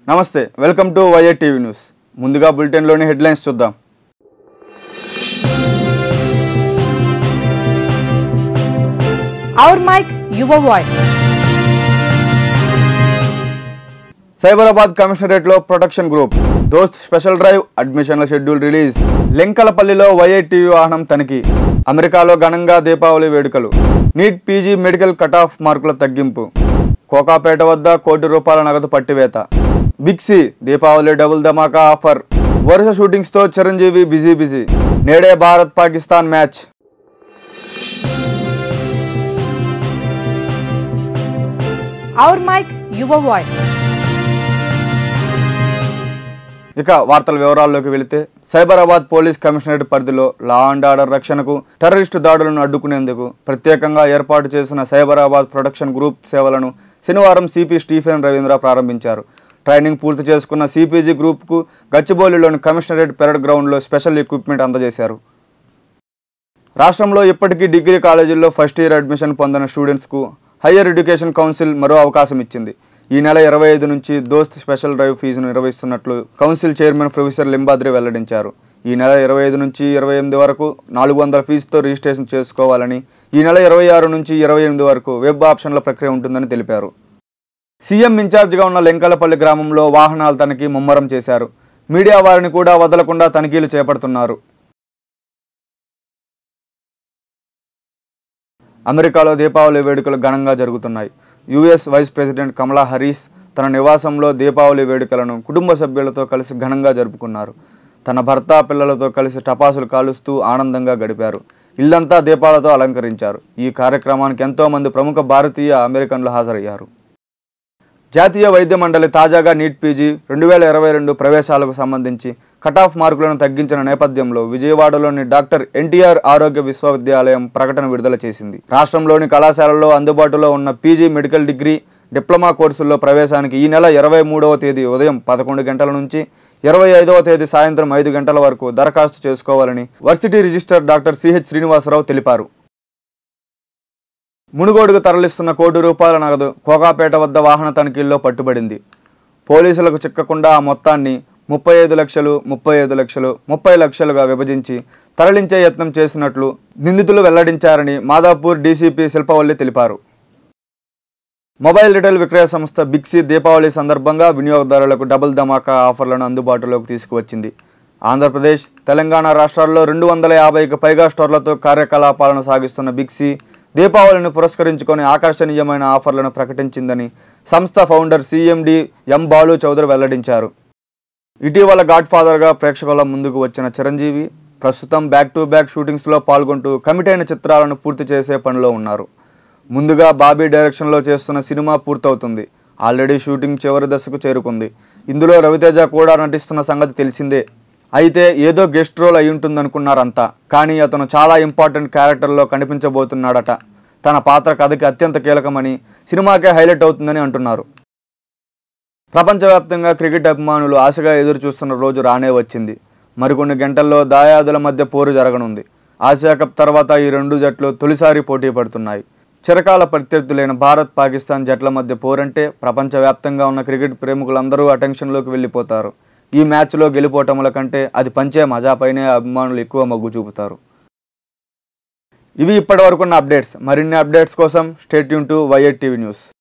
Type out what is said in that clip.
నమస్తే welcome to వైఏ TV news ముందుగా బులెటిన్లోని హెడ్లైన్స్ చూద్దాం Our mic, your voice. Cyberabad కమిషనరేట్లో protection group DOST special drive అడ్మిషన్ల షెడ్యూల్ రిలీజ్ లెంకలపల్లిలో వైఐటీయూ వాహనం తనిఖీ అమెరికాలో ఘనంగా దీపావళి వేడుకలు NEET PG medical cut off మార్కుల తగ్గింపు కోకాపేట వద్ద కోటి రూపాయల నగదు పట్టివేత బిగ్సీ దీపావళి డబుల్ ధమాకా ఆఫర్ వరుస షూటింగ్స్తో చిరంజీవి బిజీ బిజీ నేడే Bharat Pakistan match Our mic, your voice. ఇక వార్తల వివరాల్లోకి వెళితే సైబరాబాద్ పోలీస్ కమిషనరేట్ పరిధిలో లా అండ్ ఆర్డర్ రక్షణకు టెర్రరిస్టు దాడులను అడ్డుకునేందుకు ప్రత్యేకంగా ఏర్పాటు చేసిన సైబరాబాద్ ప్రొటెక్షన్ గ్రూప్ సేవలను శనివారం సిపి స్టీఫెన్ రవీంద్ర ప్రారంభించారు ట్రైనింగ్ పూర్తి చేసుకున్న సిపిజి గ్రూప్కు గచ్చిబౌలిలోని కమిషనరేట్ పెరడ్ గ్రౌండ్లో స్పెషల్ ఎక్విప్మెంట్ అందజేశారు రాష్ట్రంలో ఇప్పటికీ డిగ్రీ కాలేజీల్లో ఫస్ట్ ఇయర్ అడ్మిషన్ పొందిన స్టూడెంట్స్కు హయ్యర్ ఎడ్యుకేషన్ కౌన్సిల్ మరో అవకాశం ఇచ్చింది ఈ నెల ఇరవై ఐదు నుంచి దోస్త్ స్పెషల్ డ్రైవ్ ఫీజును నిర్వహిస్తున్నట్లు కౌన్సిల్ చైర్మన్ ప్రొఫెసర్ లింబాద్రి వెల్లడించారు ఈ నెల ఇరవై ఐదు నుంచి ఇరవై ఎనిమిది వరకు నాలుగు వందల ఫీజుతో రిజిస్ట్రేషన్ చేసుకోవాలని ఈ నెల ఇరవై ఆరు నుంచి ఇరవై ఎనిమిది వరకు వెబ్ ఆప్షన్ల ప్రక్రియ ఉంటుందని తెలిపారు సీఎం ఇన్ఛార్జిగా ఉన్న లెంకలపల్లి గ్రామంలో వాహనాల తనిఖీ ముమ్మరం చేశారు మీడియా వారిని కూడా వదలకుండా తనిఖీలు చేపడుతున్నారు అమెరికాలో దీపావళి వేడుకలు ఘనంగా జరుగుతున్నాయి US vice president Kamala Harris తన నివాసంలో దీపావళి వేడుకలను కుటుంబ సభ్యులతో కలిసి ఘనంగా జరుపుకున్నారు తన భర్త పిల్లలతో కలిసి టపాసులు కాలుస్తూ ఆనందంగా గడిపారు ఇల్లంతా దీపాలతో అలంకరించారు ఈ కార్యక్రమానికి ఎంతోమంది ప్రముఖ భారతీయ అమెరికన్లు హాజరయ్యారు జాతీయ వైద్య మండలి తాజాగా నీట్ పీజీ రెండు వేల ఇరవై రెండు ప్రవేశాలకు సంబంధించి కట్ ఆఫ్ మార్కులను తగ్గించిన నేపథ్యంలో విజయవాడలోని డాక్టర్ ఎన్టీఆర్ ఆరోగ్య విశ్వవిద్యాలయం ప్రకటన విడుదల చేసింది రాష్ట్రంలోని కళాశాలల్లో అందుబాటులో ఉన్న పీజీ మెడికల్ డిగ్రీ డిప్లొమా కోర్సుల్లో ప్రవేశానికి ఈ నెల ఇరవై మూడవ తేదీ ఉదయం పదకొండు గంటల నుంచి ఇరవై ఐదవ తేదీ సాయంత్రం ఐదు గంటల వరకు దరఖాస్తు చేసుకోవాలని varsity registrar doctor CH Srinivasarao తెలిపారు మునుగోడుకు తరలిస్తున్న కోటి రూపాయల నగదు కోకాపేట వద్ద వాహన తనిఖీల్లో పట్టుబడింది పోలీసులకు చిక్కకుండా ఆ మొత్తాన్ని ముప్పై ఐదు లక్షలు ముప్పై ఐదు లక్షలు ముప్పై లక్షలుగా విభజించి తరలించే యత్నం చేసినట్లు నిందితులు వెల్లడించారని మాదాపూర్ డీసీపీ శిల్పవల్లి తెలిపారు మొబైల్ రిటైల్ విక్రయ సంస్థ బిగ్సీ దీపావళి సందర్భంగా వినియోగదారులకు డబుల్ ధమాకా ఆఫర్లను అందుబాటులోకి తీసుకువచ్చింది ఆంధ్రప్రదేశ్ తెలంగాణ రాష్ట్రాల్లో రెండు వందల యాభైకి పైగా స్టోర్లతో కార్యకలాపాలను సాగిస్తున్న బిగ్సీ దీపావళిని పురస్కరించుకొని ఆకర్షణీయమైన ఆఫర్లను ప్రకటించిందని సంస్థ founder CMD M Balu Chaudhary వెల్లడించారు ఇటీవల గాడ్ ఫాదర్గా ప్రేక్షకుల ముందుకు వచ్చిన చిరంజీవి ప్రస్తుతం బ్యాక్ టు బ్యాక్ షూటింగ్స్లో పాల్గొంటూ కమిట్ అయిన చిత్రాలను పూర్తి చేసే పనిలో ఉన్నారు ముందుగా బాబీ డైరెక్షన్లో చేస్తున్న సినిమా పూర్తవుతుంది ఆల్రెడీ షూటింగ్ చివరి దశకు చేరుకుంది ఇందులో రవితేజ కూడా నటిస్తున్న సంగతి తెలిసిందే అయితే ఏదో గెస్ట్ రోల్ అయి ఉంటుందనుకున్నారంతా కానీ అతను చాలా ఇంపార్టెంట్ క్యారెక్టర్లో కనిపించబోతున్నాడట తన పాత్ర కథకి అత్యంత కీలకమని సినిమాకే హైలైట్ అవుతుందని అంటున్నారు ప్రపంచవ్యాప్తంగా క్రికెట్ అభిమానులు ఆశగా ఎదురు చూస్తున్న రోజు రానే వచ్చింది మరికొన్ని గంటల్లో దాయాదుల మధ్య పోరు జరగనుంది ఆసియా కప్ తర్వాత ఈ రెండు జట్లు తొలిసారి పోటీ పడుతున్నాయి చిరకాల ప్రత్యర్థులైన భారత్ పాకిస్తాన్ జట్ల మధ్య పోరంటే ప్రపంచవ్యాప్తంగా ఉన్న క్రికెట్ ప్రేమికులందరూ అటెన్షన్లోకి వెళ్ళిపోతారు ఈ మ్యాచ్లో గెలిపోవటముల కంటే అది పంచే మజాపైనే అభిమానులు ఎక్కువ మొగ్గు చూపుతారు ఇవి ఇప్పటివరకున్న అప్డేట్స్ మరిన్ని అప్డేట్స్ కోసం స్టేట్ యూన్ టు వైఎట్ టీవీ న్యూస్